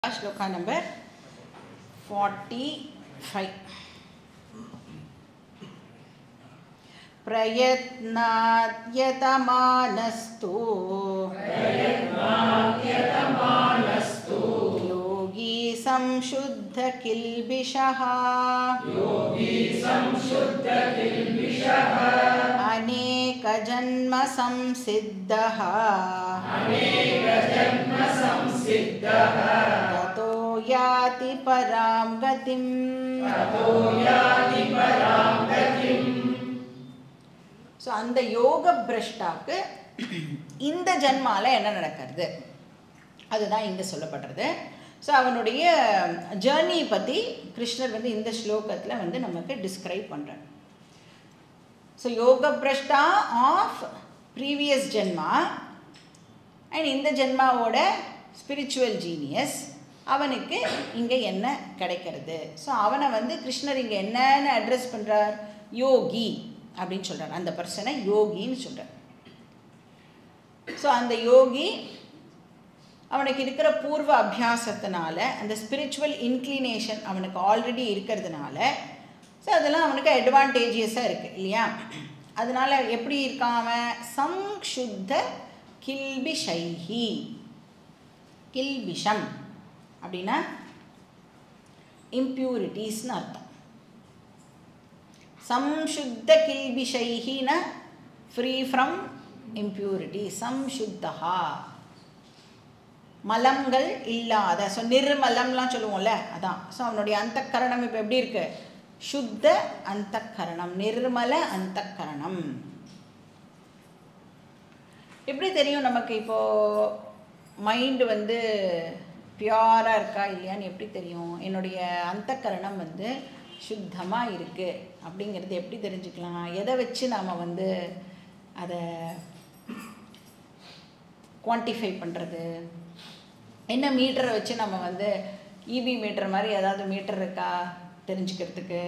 shloka number 45 प्रयत्नाद्यतमानस्तु योगी संशुद्धकिल्बिषः अनेकजन्मसंसिद्धः ततो याति परां गतिम् ஸோ அந்த யோக பிரஷ்டாக்கு இந்த ஜன்மால என்ன நடக்கிறது அதுதான் இங்கே சொல்லப்படுறது ஸோ அவனுடைய ஜேர்னி பற்றி கிருஷ்ணர் வந்து இந்த ஸ்லோகத்தில் வந்து நமக்கு டிஸ்கிரைப் பண்ணுறார் ஸோ யோக பிரஷ்டா ஆஃப் ப்ரீவியஸ் ஜென்மா அண்ட் இந்த ஜென்மாவோட ஸ்பிரிச்சுவல் ஜீனியஸ் அவனுக்கு இங்கே என்ன கிடைக்கிறது ஸோ அவனை வந்து கிருஷ்ணர் இங்கே என்னன்னு அட்ரஸ் பண்ணுறார் யோகி அப்படின்னு சொல்கிறார் அந்த பர்சனை யோகின்னு சொல்கிறார் ஸோ அந்த யோகி அவனுக்கு இருக்கிற பூர்வ அபியாசத்தினால அந்த ஸ்பிரிச்சுவல் இன்க்ளினேஷன் அவனுக்கு ஆல்ரெடி இருக்கிறதுனால ஸோ அதெல்லாம் அவனுக்கு அட்வான்டேஜியஸாக இருக்குது இல்லையா அதனால எப்படி இருக்கான் அவன் சம்ஷுத்த கில்பிஷைஹி கில்பிஷம் அப்படின்னா இம்ப்யூரிட்டிஸ்னு அர்த்தம் சம்சுத்த கில்பிஷைஹின ஃப்ரீ ஃப்ரம் இம்ப்யூரிட்டி சம்சுத்தஹா மலங்கள் இல்லாத ஸோ நிர்மலம்லாம் சொல்லுவோம்ல அதான் ஸோ அவனுடைய அந்தக்கரணம் இப்போ எப்படி இருக்கு சுத்த அந்தக்கரணம் நிர்மல அந்தக்கரணம் எப்படி தெரியும் நமக்கு இப்போது மைண்டு வந்து பியூராக இருக்கா இல்லையான்னு எப்படி தெரியும் என்னுடைய அந்தக்கரணம் வந்து சுத்தமாக இருக்குது அப்படிங்கிறது எப்படி தெரிஞ்சுக்கலாம் எதை வச்சு நாம் வந்து அதை குவான்டிஃபை பண்ணுறது என்ன மீட்டரை வச்சு நம்ம வந்து இபி மீட்டர் மாதிரி ஏதாவது மீட்டர் இருக்கா தெரிஞ்சுக்கிறதுக்கு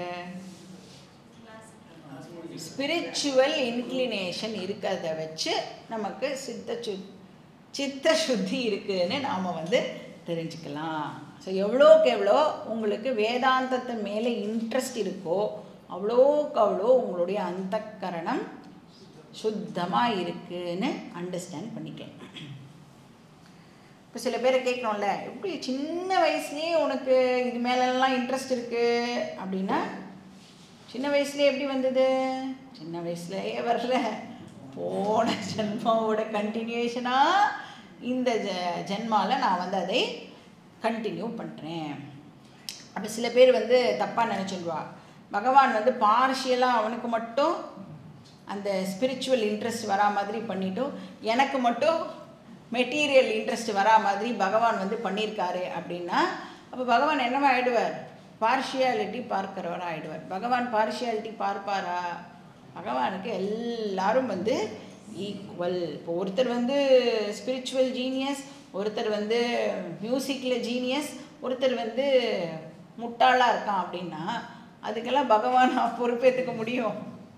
ஸ்பிரிச்சுவல் இன்க்ளினேஷன் இருக்கிறத வச்சு நமக்கு சித்த சு சித்த சுத்தி இருக்குன்னு நாம் வந்து தெரிஞ்சுக்கலாம் ஸோ எவ்வளோக்கு எவ்வளோ உங்களுக்கு வேதாந்தத்து மேலே இன்ட்ரெஸ்ட் இருக்கோ அவ்வளோக்கு அவ்வளோ உங்களுடைய அந்தக்கரணம் சுத்தமாக இருக்குன்னு அண்டர்ஸ்டாண்ட் பண்ணிக்கலாம் இப்போ சில பேரை கேட்குறோம்ல எப்படி சின்ன வயசுலேயே உனக்கு இது மேலெல்லாம் இன்ட்ரெஸ்ட் இருக்குது அப்படின்னா சின்ன வயசுலேயே எப்படி வந்தது சின்ன வயசுலேயே வரல போன ஜென்மாவோட கண்டினியூஷனாக இந்த ஜ ஜென்மாவில் நான் வந்து அதை கண்டினியூ பண்ணுறேன் அப்போ சில பேர் வந்து தப்பாக நினச்சிடுவா பகவான் வந்து பார்ஷியலாக அவனுக்கு மட்டும் அந்த ஸ்பிரிச்சுவல் இன்ட்ரெஸ்ட் வரா மாதிரி பண்ணிட்டும் எனக்கு மட்டும் மெட்டீரியல் இன்ட்ரெஸ்ட் வரா மாதிரி பகவான் வந்து பண்ணியிருக்காரு அப்படின்னா அப்போ பகவான் என்னவா ஆகிடுவார் பார்ஷியாலிட்டி பார்க்கிறவராக ஆகிடுவார் பகவான் பார்ஷியாலிட்டி பார்ப்பாரா பகவானுக்கு எல்லாரும் வந்து ஈக்குவல் இப்போ ஒருத்தர் வந்து ஸ்பிரிச்சுவல் ஜீனியஸ் ஒருத்தர் வந்து மியூசிக்கில் ஜீனியஸ் ஒருத்தர் வந்து முட்டாளாக இருக்கான் அப்படின்னா அதுக்கெல்லாம் பகவான் பொறுப்பேற்றுக்க முடியும்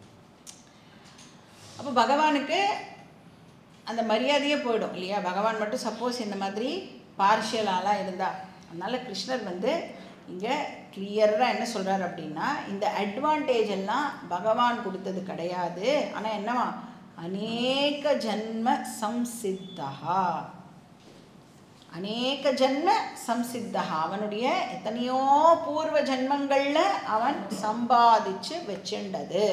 அப்போ பகவானுக்கு அந்த மரியாதையே போயிடும் இல்லையா பகவான் மட்டும் சப்போஸ் இந்த மாதிரி பார்ஷியலாலாம் இருந்தா அதனால் கிருஷ்ணர் வந்து இங்கே கிளியராக என்ன சொல்கிறார் அப்படின்னா இந்த அட்வான்டேஜ் எல்லாம் பகவான் கொடுத்தது கிடையாது ஆனால் என்னவா அநேக ஜன்ம சம்சித்தா அநேக ஜன்ம சம்சித்தா அவனுடைய எத்தனையோ பூர்வ ஜன்மங்களில் அவன் சம்பாதிச்சு வச்சுண்டது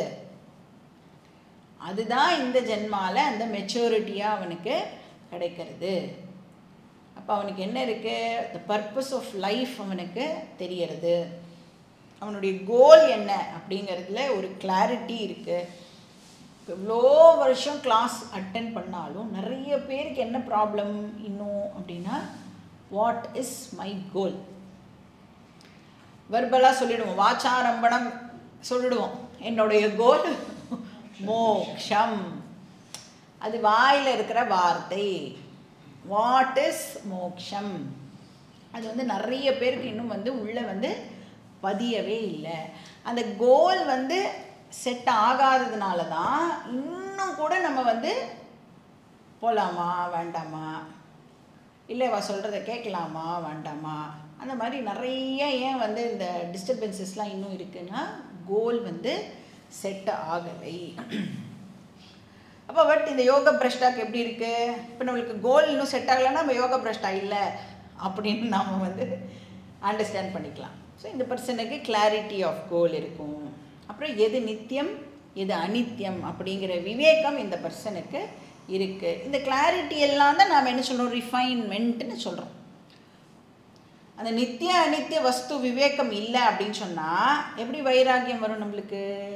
அதுதான் இந்த ஜென்மால அந்த மெச்சூரிட்டியாக அவனுக்கு கிடைக்கிறது அப்போ அவனுக்கு என்ன இருக்குது த பர்பஸ் ஆஃப் லைஃப் அவனுக்கு தெரியறது அவனுடைய கோல் என்ன அப்படிங்கிறதுல ஒரு கிளாரிட்டி இருக்குது எவ்வளோ வருஷம் கிளாஸ் அட்டன் பண்ணாலும் நிறைய பேருக்கு என்ன ப்ராப்ளம் இன்னும் அப்படின்னா வாட் இஸ் மை கோல் வெர்பலாக சொல்லிடுவோம் வாச்சாரம்பணம் சொல்லிடுவோம் என்னுடைய கோல் மோக்ஷம் அது வாயில் இருக்கிற வார்த்தை வாட் இஸ் மோக்ஷம் அது வந்து நிறைய பேருக்கு இன்னும் வந்து உள்ளே வந்து பதியவே இல்லை அந்த கோல் வந்து செட் ஆகாததுனால தான் இன்னும் கூட நம்ம வந்து போகலாமா வேண்டாமா இல்லை அவ சொல்கிறத கேட்கலாமா வேண்டாமா அந்த மாதிரி நிறைய ஏன் வந்து இந்த டிஸ்டர்பன்சஸ்லாம் இன்னும் இருக்குன்னா கோல் வந்து செட் ஆகலை அப்போ பட் இந்த யோக பிரஷ்டாக்கு எப்படி இருக்கு இப்போ நம்மளுக்கு கோல் இன்னும் செட் ஆகலைன்னா நம்ம யோக பிரஷ்டா இல்லை அப்படின்னு நாம் வந்து அண்டர்ஸ்டாண்ட் பண்ணிக்கலாம் ஸோ இந்த பர்சனுக்கு கிளாரிட்டி ஆஃப் கோல் இருக்கும் அப்புறம் எது நித்தியம் எது அனித்தியம் அப்படிங்கிற விவேகம் இந்த பர்சனுக்கு இருக்குது இந்த கிளாரிட்டி எல்லாம் தான் நாம் என்ன சொல்கிறோம் ரிஃபைன்மெண்ட்னு சொல்கிறோம் அந்த நித்திய அனித்திய வஸ்து விவேகம் இல்லை அப்படின்னு சொன்னால் எப்படி வைராக்கியம் வரும் நம்மளுக்கு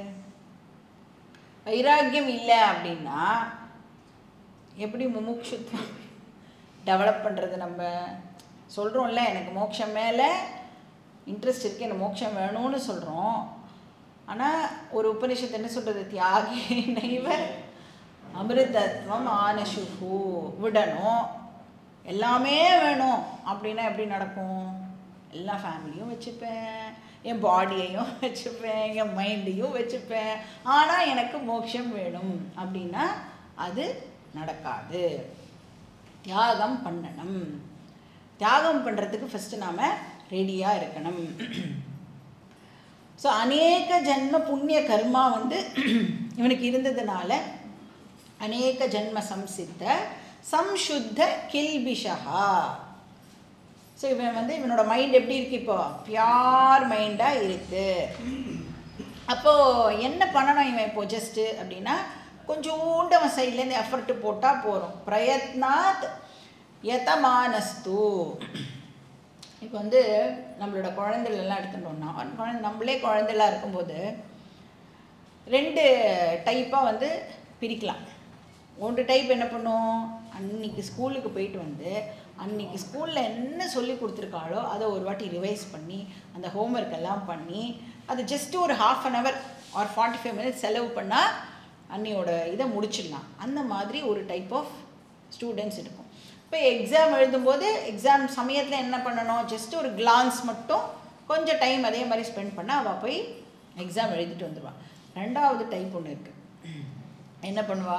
வைராக்கியம் இல்லை அப்படின்னா எப்படி முமுட்சுத்துவம் டெவலப் பண்ணுறது நம்ம சொல்கிறோம்ல எனக்கு மோட்சம் மேலே இன்ட்ரெஸ்ட் இருக்குது எனக்கு மோட்சம் வேணும்னு சொல்கிறோம் ஆனால் ஒரு உபனிஷத்து என்ன சொல்கிறது தியாகி நைவ அமிர்தத்வம் ஆனசுகு விடணும் எல்லாமே வேணும் அப்படின்னா எப்படி நடக்கும் எல்லா ஃபேமிலியும் வச்சுப்பேன் என் பாடியையும் வச்சுப்பேன் என் மைண்டையும் வச்சுப்பேன் ஆனால் எனக்கு மோட்சம் வேணும் அப்படின்னா அது நடக்காது தியாகம் பண்ணணும் தியாகம் பண்ணுறதுக்கு ஃபஸ்ட்டு நாம் ரெடியாக இருக்கணும் ஸோ அநேக ஜென்ம புண்ணிய கர்மா வந்து இவனுக்கு இருந்ததுனால அநேக ஜென்ம சம்சித்த சம்சுத்த கில்பிஷா ஸோ இவன் வந்து இவனோட மைண்ட் எப்படி இருக்கு இப்போ பியார் மைண்டாக இருக்கு அப்போது என்ன பண்ணணும் இவன் இப்போ ஜஸ்ட்டு அப்படின்னா கொஞ்சோண்டு அவன் சைட்லேருந்து எஃபர்ட் போட்டால் போகிறோம் பிரயத்னாத் யதமானஸ்து இப்போ வந்து நம்மளோட குழந்தைகள் எல்லாம் எடுத்துட்டோம்னா குழந்தை நம்மளே குழந்தைலாம் இருக்கும்போது ரெண்டு டைப்பாக வந்து பிரிக்கலாம் ஒன்று டைப் என்ன பண்ணும் அன்னைக்கு ஸ்கூலுக்கு போயிட்டு வந்து அன்னைக்கு ஸ்கூலில் என்ன சொல்லி கொடுத்துருக்காளோ அதை ஒரு வாட்டி ரிவைஸ் பண்ணி அந்த ஹோம்ஒர்க் எல்லாம் பண்ணி அது ஜஸ்ட் ஒரு half an hour or forty five minutes செலவு பண்ணால் அன்னியோட இதை முடிச்சிடலாம் அந்த மாதிரி ஒரு டைப் ஆஃப் ஸ்டூடெண்ட்ஸ் இருக்கும் இப்போ எக்ஸாம் எழுதும்போது எக்ஸாம் சமயத்தில் என்ன பண்ணணும் ஜஸ்ட் ஒரு கிளான்ஸ் மட்டும் கொஞ்சம் டைம் அதே மாதிரி ஸ்பெண்ட் பண்ணால் அவள் போய் எக்ஸாம் எழுதிட்டு வந்துடுவாள் ரெண்டாவது டைப் ஒன்று இருக்குது என்ன பண்ணுவா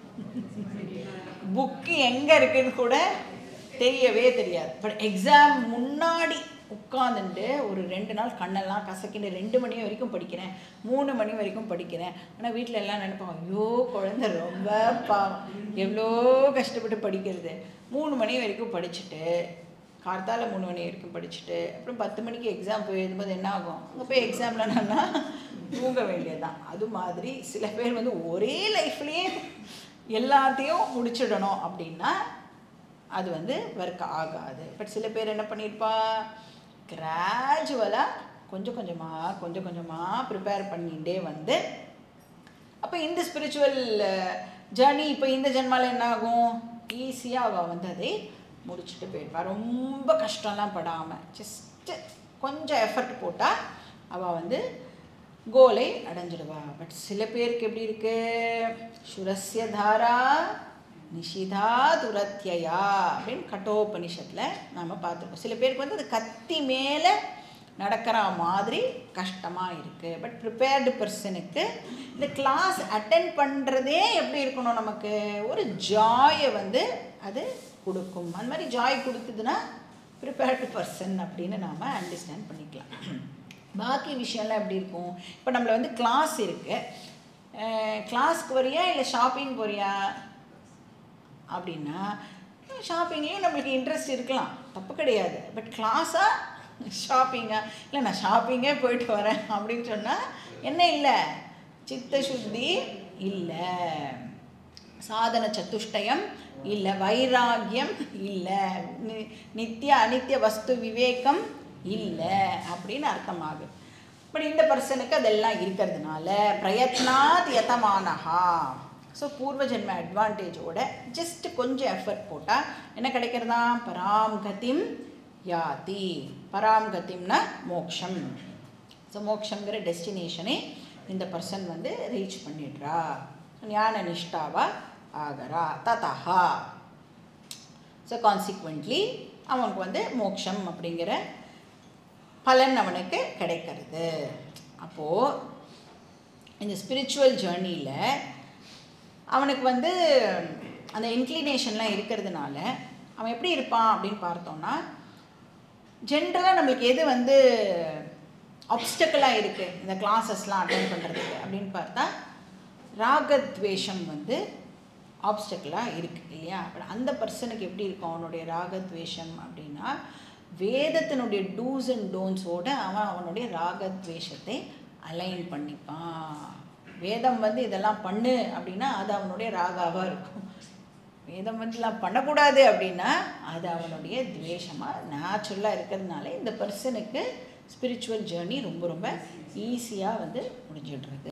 புக்கு எங்கே இருக்குன்னு கூட தெரியவே தெரியாது பட் எக்ஸாம் முன்னாடி உட்காந்துட்டு ஒரு ரெண்டு நாள் கண்ணெல்லாம் கசக்கின்னு ரெண்டு மணி வரைக்கும் படிக்கிறேன் மூணு மணி வரைக்கும் படிக்கிறேன் ஆனால் வீட்டில் எல்லாம் நினைப்பாங்க ஐயோ குழந்தை ரொம்ப பாவம் எவ்வளோ கஷ்டப்பட்டு படிக்கிறது மூணு மணி வரைக்கும் படிச்சுட்டு கார்த்தால மூணு மணி வரைக்கும் படிச்சுட்டு அப்புறம் பத்து மணிக்கு எக்ஸாம் போய் எழுதும்போது என்ன ஆகும் அங்கே போய் எக்ஸாமில் என்னன்னா தூங்க வேண்டியதுதான் அது மாதிரி சில பேர் வந்து ஒரே லைஃப்லேயே எல்லாத்தையும் முடிச்சிடணும் அப்படின்னா அது வந்து ஒர்க் ஆகாது பட் சில பேர் என்ன பண்ணியிருப்பா கிராஜுவலாக கொஞ்சம் கொஞ்சமாக கொஞ்சம் கொஞ்சமாக ப்ரிப்பேர் பண்ணிகிட்டே வந்து அப்போ இந்த ஸ்பிரிச்சுவல் ஜேர்னி இப்போ இந்த ஜென்மாவில் என்ன ஆகும் ஈஸியாக அவள் வந்து அதை முடிச்சுட்டு போயிடுவா ரொம்ப கஷ்டம்லாம் படாமல் ஜஸ்ட்டு கொஞ்சம் எஃபர்ட் போட்டால் அவள் வந்து கோலை அடைஞ்சிடுவா பட் சில பேருக்கு எப்படி இருக்கு சுரஸ்ய தாரா நிஷிதா துரத்தியா அப்படின்னு கட்டோபனிஷத்தில் நாம் பார்த்துருக்கோம் சில பேருக்கு வந்து அது கத்தி மேலே நடக்கிற மாதிரி கஷ்டமாக இருக்குது பட் ப்ரிப்பேர்டு பர்சனுக்கு இந்த கிளாஸ் அட்டன் பண்ணுறதே எப்படி இருக்கணும் நமக்கு ஒரு ஜாயை வந்து அது கொடுக்கும் அந்த மாதிரி ஜாய் கொடுத்ததுன்னா ப்ரிப்பேர்டு பர்சன் அப்படின்னு நாம் அண்டர்ஸ்டாண்ட் பண்ணிக்கலாம் பாக்கி விஷயம்லாம் எப்படி இருக்கும் இப்போ நம்மள வந்து கிளாஸ் இருக்குது கிளாஸ்க்கு வரியா இல்லை ஷாப்பிங் போறியா அப்படின்னா ஷாப்பிங்லேயும் நம்மளுக்கு இன்ட்ரெஸ்ட் இருக்கலாம் தப்பு கிடையாது பட் கிளாஸாக ஷாப்பிங்கா இல்லை நான் ஷாப்பிங்கே போயிட்டு வரேன் அப்படின்னு சொன்னால் என்ன இல்லை சித்த சுத்தி இல்லை சாதன சத்துஷ்டயம் இல்லை வைராகியம் இல்லை நி- நித்திய அனித்திய வஸ்து விவேகம் இல்லை அப்படின்னு அர்த்தமாகுது பட் இந்த பர்சனுக்கு அதெல்லாம் இருக்கிறதுனால பிரயத்னாத் யதமானஹா ஸோ பூர்வ ஜென்ம அட்வான்டேஜோட ஜஸ்ட் கொஞ்சம் எஃபர்ட் போட்டால் என்ன கிடைக்கிறதா பராம் கதிம் யாதி பராம் கதிம்னா மோக்ஷம் ஸோ மோக்ஷங்கிற டெஸ்டினேஷனை இந்த பர்சன் வந்து ரீச் பண்ணிடுறா ஞான நிஷ்டாவா ஆகரா ததஹா ஸோ கான்சிக்வெண்ட்லி அவனுக்கு வந்து மோக்ஷம் அப்படிங்கிற பலன் அவனுக்கு கிடைக்கிறது அப்போது இந்த ஸ்பிரிச்சுவல் ஜேர்னியில் அவனுக்கு வந்து அந்த இன்க்ளினேஷன்லாம் இருக்கிறதுனால அவன் எப்படி இருப்பான் அப்படின்னு பார்த்தோம்னா ஜென்ரலாக நம்மளுக்கு எது வந்து ஆப்ஸ்டக்கலாக இருக்குது இந்த கிளாஸஸ்லாம் அட்டன் பண்ணுறதுக்கு அப்படின்னு பார்த்தா ராகத்வேஷம் வந்து ஆப்ஸ்டக்கலாக இருக்குது இல்லையா அப்ப அந்த பர்சனுக்கு எப்படி இருக்கும் அவனுடைய ராகத்வேஷம் அப்படின்னா வேதத்தினுடைய டூஸ் அண்ட் டோன்ஸோட அவன் அவனுடைய ராகத்வேஷத்தை அலைன் பண்ணிப்பான் வேதம் வந்து இதெல்லாம் பண்ணு அப்படின்னா அது அவனுடைய ராகாவாக இருக்கும் வேதம் வந்து எல்லாம் பண்ணக்கூடாது அப்படின்னா அது அவனுடைய துவேஷமாக நேச்சுரலாக இருக்கிறதுனால இந்த பர்சனுக்கு ஸ்பிரிச்சுவல் ஜேர்னி ரொம்ப ரொம்ப ஈஸியாக வந்து முடிஞ்சிடுறது